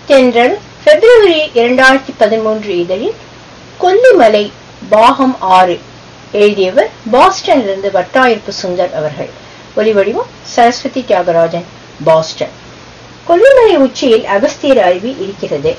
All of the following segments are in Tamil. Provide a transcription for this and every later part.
தென்றல் பிப்ரவரி இரண்டாயிரத்தி பதிமூன்று இதழில் கொல்லிமலை பாகம் ஆறு எழுதியவர் பாஸ்டனிலிருந்து வட்டாயிருப்பு சுந்தர் அவர்கள் ஒலிவடிவம் சரஸ்வதி தியாகராஜன் பாஸ்டன் கொல்லிமலை உச்சியில் அகஸ்தியர் அருவி இருக்கிறது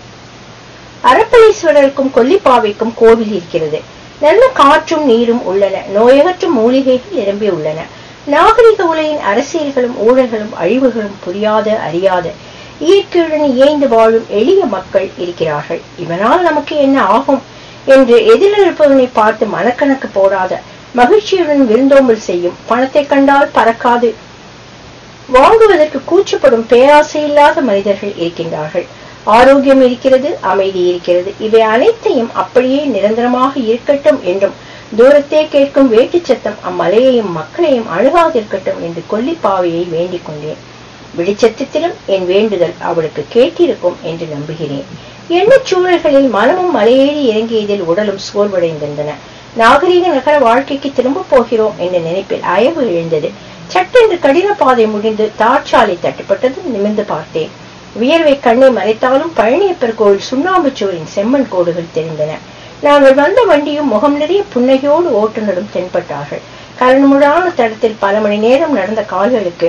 அரப்பளீஸ்வரருக்கும் கொல்லிப்பாவைக்கும் கோவில் இருக்கிறது நல்ல காற்றும் நீரும் உள்ளன நோயகற்றும் மூலிகைகள் நிரம்பி உள்ளன நாகரிக உலகின் அரசியல்களும் ஊழல்களும் அழிவுகளும் புரியாத அறியாத இயற்கையுடன் இயைந்து வாழும் எளிய மக்கள் இருக்கிறார்கள் இவனால் நமக்கு என்ன ஆகும் என்று எதிரிருப்பவனை பார்த்து மனக்கணக்கு போடாத மகிழ்ச்சியுடன் விருந்தோம்பல் செய்யும் பணத்தை கண்டால் பறக்காது வாங்குவதற்கு கூச்சப்படும் பேராசை இல்லாத மனிதர்கள் இருக்கின்றார்கள் ஆரோக்கியம் இருக்கிறது அமைதி இருக்கிறது இவை அனைத்தையும் அப்படியே நிரந்தரமாக இருக்கட்டும் என்றும் தூரத்தே கேட்கும் வேட்டுச் சத்தம் அம்மலையையும் மக்களையும் அணுகாதிருக்கட்டும் என்று கொல்லிப்பாவையை வேண்டிக் கொண்டேன் வெளிச்சத்திலும் என் வேண்டுதல் அவளுக்கு கேட்டிருக்கும் என்று நம்புகிறேன் எண்ணச் சூழல்களில் மனமும் மலையேறி இறங்கியதில் உடலும் சோர்வடைந்திருந்தன நாகரீக நகர வாழ்க்கைக்கு திரும்ப போகிறோம் என்ற நினைப்பில் அயவு எழுந்தது சட்டென்று கடின பாதை முடிந்து தார்ச்சாலை தட்டுப்பட்டதும் நிமிர்ந்து பார்த்தேன் வியர்வை கண்ணை மறைத்தாலும் பழனியப்பர் கோவில் சுண்ணாம்பு சுவரின் செம்மண் கோடுகள் தெரிந்தன நாங்கள் வந்த வண்டியும் முகம் நிறைய புன்னகையோடு ஓட்டுநரும் தென்பட்டார்கள் கரண்முடான தடத்தில் பல மணி நேரம் நடந்த கால்களுக்கு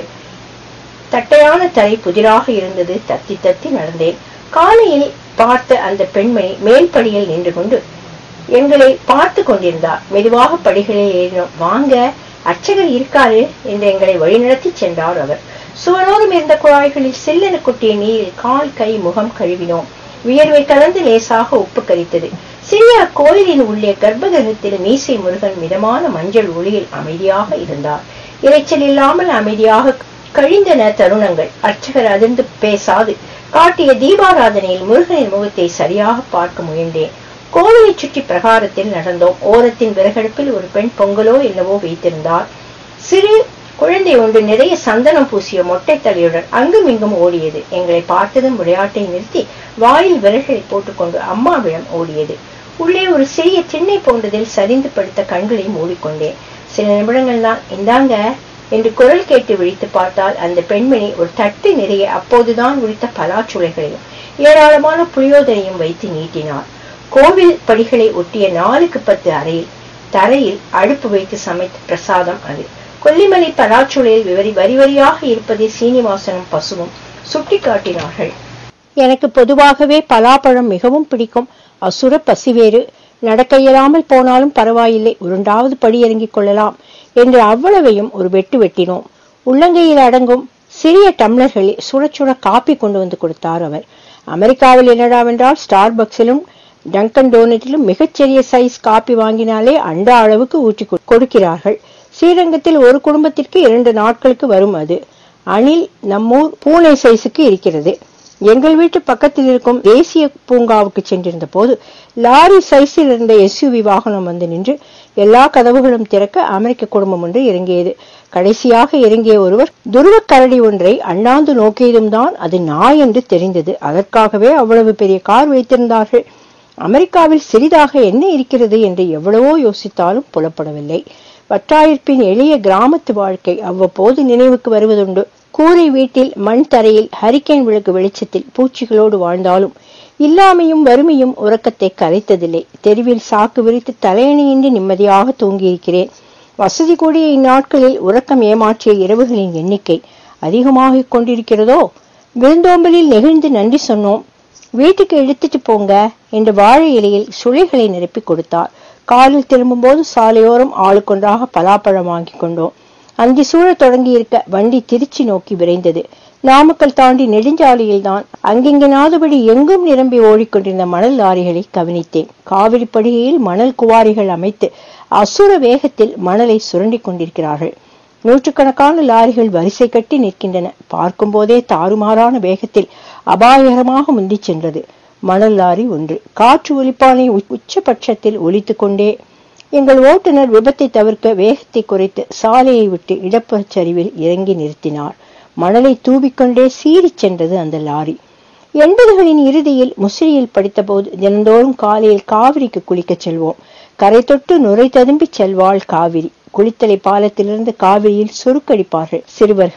தட்டையான தரை புதிராக இருந்தது தத்தி தத்தி நடந்தேன் காலையில் பார்த்த அந்த பெண்மணி மேல்படியில் நின்று கொண்டு எங்களை பார்த்து கொண்டிருந்தார் மெதுவாக படிகளில் ஏறினோம் வாங்க அர்ச்சகர் இருக்காரு என்று எங்களை வழிநடத்தி சென்றார் அவர் சுவரோரம் இருந்த குழாய்களில் சில்லென கொட்டிய நீரில் கால் கை முகம் கழுவினோம் வியர்வை கலந்து லேசாக உப்பு கரித்தது சிறிய கோயிலின் உள்ளே கர்ப்பகிரகத்தில் மீசை முருகன் மிதமான மஞ்சள் ஒளியில் அமைதியாக இருந்தார் இரைச்சல் இல்லாமல் அமைதியாக கழிந்தன தருணங்கள் அர்ச்சகர் அதிர்ந்து பேசாது காட்டிய தீபாராதனையில் முருகனின் முகத்தை சரியாக பார்க்க முயன்றேன் கோவிலை சுற்றி பிரகாரத்தில் நடந்தோம் ஓரத்தின் விறகடுப்பில் ஒரு பெண் பொங்கலோ என்னவோ வைத்திருந்தார் சிறு குழந்தை ஒன்று நிறைய சந்தனம் பூசிய மொட்டை தலையுடன் அங்கும் இங்கும் ஓடியது எங்களை பார்த்ததும் விளையாட்டை நிறுத்தி வாயில் விரல்களை போட்டுக்கொண்டு அம்மாவிடம் ஓடியது உள்ளே ஒரு சிறிய திண்ணை போன்றதில் சரிந்து படுத்த கண்களை மூடிக்கொண்டேன் சில நிமிடங்கள் தான் இந்தாங்க என்று குரல் கேட்டு விழித்து பார்த்தால் அந்த பெண்மணி ஒரு தட்டு நிறைய அப்போதுதான் உரித்த பலாச்சுளைகளையும் ஏராளமான புளியோதனையும் வைத்து நீட்டினார் கோவில் படிகளை ஒட்டிய நாலுக்கு பத்து அறையில் தரையில் அடுப்பு வைத்து சமைத்த பிரசாதம் அது கொல்லிமலை பலாச்சுளையில் விவரி வரி வரியாக இருப்பதை சீனிவாசனும் பசுவும் சுட்டி காட்டினார்கள் எனக்கு பொதுவாகவே பலாப்பழம் மிகவும் பிடிக்கும் அசுர பசிவேறு நடக்க இயலாமல் போனாலும் பரவாயில்லை உருண்டாவது படி இறங்கிக் கொள்ளலாம் என்று அவ்வளவையும் ஒரு வெட்டு வெட்டினோம் உள்ளங்கையில் அடங்கும் சிறிய டம்ளர்களில் சுட சுட காப்பி கொண்டு வந்து கொடுத்தார் அவர் அமெரிக்காவில் என்னடாவென்றால் ஸ்டார்பக்ஸிலும் டங்கன் டோனட்டிலும் மிகச்சிறிய சைஸ் காப்பி வாங்கினாலே அண்டா அளவுக்கு ஊற்றி கொடுக்கிறார்கள் ஸ்ரீரங்கத்தில் ஒரு குடும்பத்திற்கு இரண்டு நாட்களுக்கு வரும் அது அணில் நம்மூர் பூனை சைஸுக்கு இருக்கிறது எங்கள் வீட்டு பக்கத்தில் இருக்கும் தேசிய பூங்காவுக்கு சென்றிருந்த போது லாரி சைஸில் இருந்த எஸ்யூவி வாகனம் வந்து நின்று எல்லா கதவுகளும் திறக்க அமெரிக்க குடும்பம் ஒன்று இறங்கியது கடைசியாக இறங்கிய ஒருவர் துருவ கரடி ஒன்றை அண்ணாந்து நோக்கியதும் தான் அது நாய் என்று தெரிந்தது அதற்காகவே அவ்வளவு பெரிய கார் வைத்திருந்தார்கள் அமெரிக்காவில் சிறிதாக என்ன இருக்கிறது என்று எவ்வளவோ யோசித்தாலும் புலப்படவில்லை வட்டாயிருப்பின் எளிய கிராமத்து வாழ்க்கை அவ்வப்போது நினைவுக்கு வருவதுண்டு கூரை வீட்டில் மண் தரையில் ஹரிக்கேன் விளக்கு வெளிச்சத்தில் பூச்சிகளோடு வாழ்ந்தாலும் இல்லாமையும் வறுமையும் உறக்கத்தை கலைத்ததில்லை தெருவில் சாக்கு விரித்து தலையணையின்றி நிம்மதியாக தூங்கியிருக்கிறேன் வசதி கூடிய இந்நாட்களில் உறக்கம் ஏமாற்றிய இரவுகளின் எண்ணிக்கை அதிகமாகிக் கொண்டிருக்கிறதோ விருந்தோம்பலில் நெகிழ்ந்து நன்றி சொன்னோம் வீட்டுக்கு எடுத்துட்டு போங்க என்று வாழை இலையில் சுளைகளை நிரப்பி கொடுத்தார் காலில் திரும்பும்போது சாலையோரம் ஆளுக்கொன்றாக பலாப்பழம் வாங்கி கொண்டோம் அந்தி சூழ தொடங்கி இருக்க வண்டி திருச்சி நோக்கி விரைந்தது நாமக்கல் தாண்டி நெடுஞ்சாலையில் தான் அங்கிங்கனாதபடி எங்கும் நிரம்பி ஓடிக்கொண்டிருந்த மணல் லாரிகளை கவனித்தேன் காவிரி படுகையில் மணல் குவாரிகள் அமைத்து அசுர வேகத்தில் மணலை சுரண்டி கொண்டிருக்கிறார்கள் நூற்றுக்கணக்கான லாரிகள் வரிசை கட்டி நிற்கின்றன பார்க்கும் போதே தாறுமாறான வேகத்தில் அபாயகரமாக முந்திச் சென்றது மணல் லாரி ஒன்று காற்று ஒலிப்பானை உச்சபட்சத்தில் ஒலித்து கொண்டே எங்கள் ஓட்டுநர் விபத்தை தவிர்க்க வேகத்தை குறைத்து சாலையை விட்டு இடப்புறச் சரிவில் இறங்கி நிறுத்தினார் மணலை தூவிக்கொண்டே சீறிச் சென்றது அந்த லாரி எண்பதுகளின் இறுதியில் முசிறியில் படித்தபோது தினந்தோறும் காலையில் காவிரிக்கு குளிக்கச் செல்வோம் கரை தொட்டு நுரை ததும்பிச் செல்வாள் காவிரி குளித்தலை பாலத்திலிருந்து காவிரியில் சுருக்கடிப்பார்கள் சிறுவர்கள்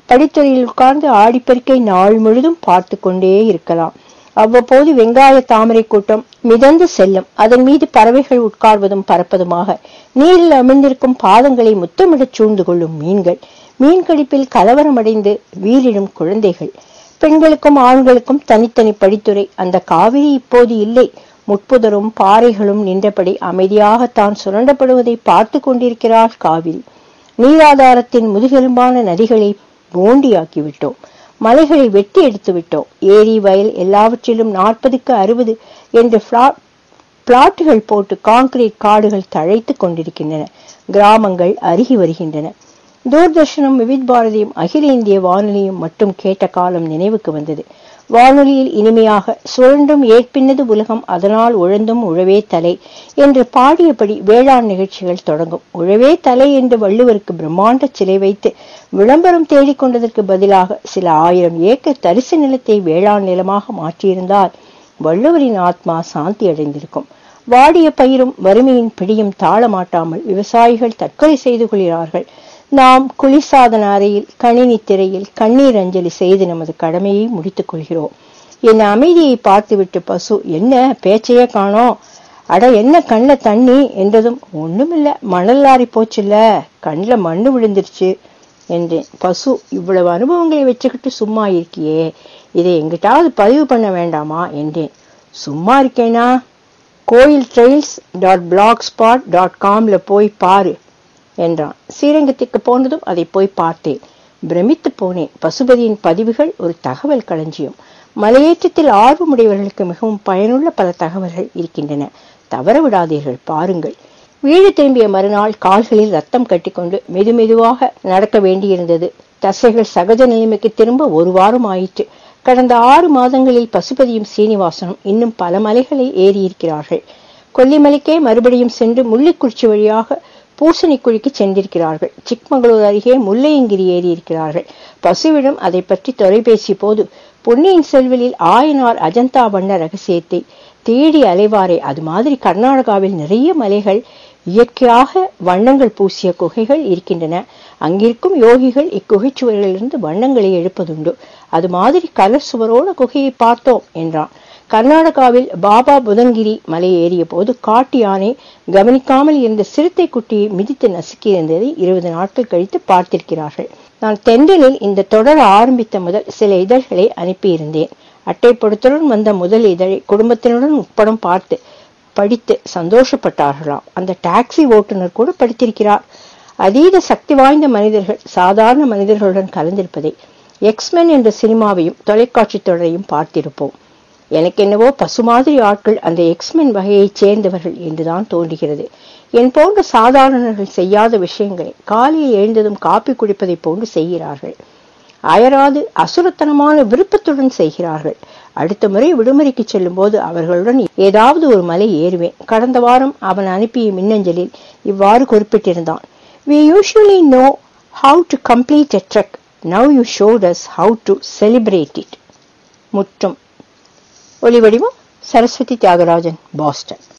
படித்துறையில் உட்கார்ந்து ஆடிப்பெருக்கை நாள் முழுதும் பார்த்து கொண்டே இருக்கலாம் அவ்வப்போது வெங்காய தாமரை கூட்டம் மிதந்து செல்லும் அதன் மீது பறவைகள் உட்கார்வதும் பறப்பதுமாக நீரில் அமிழ்ந்திருக்கும் பாதங்களை முத்தமிடச் சூழ்ந்து கொள்ளும் மீன்கள் மீன்கடிப்பில் கலவரமடைந்து வீரிடும் குழந்தைகள் பெண்களுக்கும் ஆண்களுக்கும் தனித்தனி படித்துறை அந்த காவிரி இப்போது இல்லை முட்புதரும் பாறைகளும் நின்றபடி அமைதியாக தான் சுரண்டப்படுவதை பார்த்து கொண்டிருக்கிறாள் காவிரி நீராதாரத்தின் முதுகெலும்பான நதிகளை போண்டியாக்கி விட்டோம் மலைகளை வெட்டி எடுத்து விட்டோம் ஏரி வயல் எல்லாவற்றிலும் நாற்பதுக்கு அறுபது என்று பிளாட்டுகள் போட்டு கான்கிரீட் காடுகள் தழைத்துக் கொண்டிருக்கின்றன கிராமங்கள் அருகி வருகின்றன தூர்தர்ஷனும் விவித் பாரதியும் அகில இந்திய வானொலியும் மட்டும் கேட்ட காலம் நினைவுக்கு வந்தது வானொலியில் இனிமையாக சுழன்றும் ஏற்பின்னது உலகம் அதனால் உழந்தும் உழவே தலை என்று பாடியபடி வேளாண் நிகழ்ச்சிகள் தொடங்கும் உழவே தலை என்று வள்ளுவருக்கு பிரம்மாண்ட சிலை வைத்து விளம்பரம் தேடிக்கொண்டதற்கு பதிலாக சில ஆயிரம் ஏக்கர் தரிசு நிலத்தை வேளாண் நிலமாக மாற்றியிருந்தால் வள்ளுவரின் ஆத்மா சாந்தி அடைந்திருக்கும் வாடிய பயிரும் வறுமையின் பிடியும் தாழமாட்டாமல் விவசாயிகள் தற்கொலை செய்து கொள்கிறார்கள் நாம் குளிர்சாதன அறையில் கணினி திரையில் கண்ணீர் அஞ்சலி செய்து நமது கடமையை முடித்துக் கொள்கிறோம் என் அமைதியை பார்த்துவிட்டு பசு என்ன பேச்சையே காணோம் அட என்ன கண்ணில் தண்ணி என்றதும் ஒண்ணுமில்ல மணல் லாரி போச்சுல்ல கண்ணில் மண்ணு விழுந்துருச்சு என்றேன் பசு இவ்வளவு அனுபவங்களை வச்சுக்கிட்டு சும்மா இருக்கியே இதை எங்கிட்டாவது பதிவு பண்ண வேண்டாமா என்றேன் சும்மா இருக்கேனா கோயில் trails dot blogspot dot காம்ல போய் பாரு என்றான் ஸ்ரீரங்கத்திற்கு போனதும் அதை போய் பார்த்தேன் பிரமித்து போனேன் பசுபதியின் பதிவுகள் ஒரு தகவல் களஞ்சியம் மலையேற்றத்தில் ஆர்வமுடையவர்களுக்கு மிகவும் பயனுள்ள பல தகவல்கள் இருக்கின்றன தவற விடாதீர்கள் பாருங்கள் வீடு திரும்பிய மறுநாள் கால்களில் ரத்தம் கட்டிக்கொண்டு மெதுமெதுவாக நடக்க வேண்டியிருந்தது தசைகள் சகஜ நிலைமைக்கு திரும்ப ஒரு வாரம் ஆயிற்று கடந்த ஆறு மாதங்களில் பசுபதியும் சீனிவாசனும் இன்னும் பல மலைகளை ஏறியிருக்கிறார்கள் கொல்லிமலைக்கே மறுபடியும் சென்று முள்ளிக்குறிச்சி வழியாக பூசணிக்குழிக்கு சென்றிருக்கிறார்கள் சிக்மங்களூர் அருகே முல்லையங்கிரி ஏறி இருக்கிறார்கள் பசுவிடம் அதை பற்றி தொலைபேசி போது பொன்னியின் செல்வலில் ஆயனார் அஜந்தா வண்ண ரகசியத்தை தேடி அலைவாரே அது மாதிரி கர்நாடகாவில் நிறைய மலைகள் இயற்கையாக வண்ணங்கள் பூசிய குகைகள் இருக்கின்றன அங்கிருக்கும் யோகிகள் இக்குகைச்சுவர்களிலிருந்து வண்ணங்களை எழுப்பதுண்டு அது மாதிரி கலர் சுவரோட குகையை பார்த்தோம் என்றான் கர்நாடகாவில் பாபா புதன்கிரி மலை ஏறிய போது காட்டு யானை கவனிக்காமல் இருந்த சிறுத்தை குட்டியை மிதித்து நசுக்கியிருந்ததை இருபது நாட்கள் கழித்து பார்த்திருக்கிறார்கள் நான் தென்றலில் இந்த தொடர் ஆரம்பித்த முதல் சில இதழ்களை அனுப்பியிருந்தேன் அட்டைப்படத்துடன் வந்த முதல் இதழை குடும்பத்தினுடன் உட்படம் பார்த்து படித்து சந்தோஷப்பட்டார்களாம் அந்த டாக்ஸி ஓட்டுநர் கூட படித்திருக்கிறார் அதீத சக்தி வாய்ந்த மனிதர்கள் சாதாரண மனிதர்களுடன் கலந்திருப்பதை எக்ஸ்மென் என்ற சினிமாவையும் தொலைக்காட்சி தொடரையும் பார்த்திருப்போம் எனக்கு என்னவோ பசு மாதிரி ஆட்கள் அந்த எக்ஸ்மென் வகையைச் சேர்ந்தவர்கள் என்றுதான் தோன்றுகிறது என் போன்ற சாதாரணர்கள் செய்யாத விஷயங்களை காலையில் எழுந்ததும் காப்பி குடிப்பதை போன்று செய்கிறார்கள் அயராது அசுரத்தனமான விருப்பத்துடன் செய்கிறார்கள் அடுத்த முறை விடுமுறைக்கு செல்லும் போது அவர்களுடன் ஏதாவது ஒரு மலை ஏறுவேன் கடந்த வாரம் அவன் அனுப்பிய மின்னஞ்சலில் இவ்வாறு குறிப்பிட்டிருந்தான் We usually know how to complete a trek. Now you showed us how to celebrate it. முற்றும் ஒலிவடிவம் சரஸ்வதி தியாகராஜன் பாஸ்டன்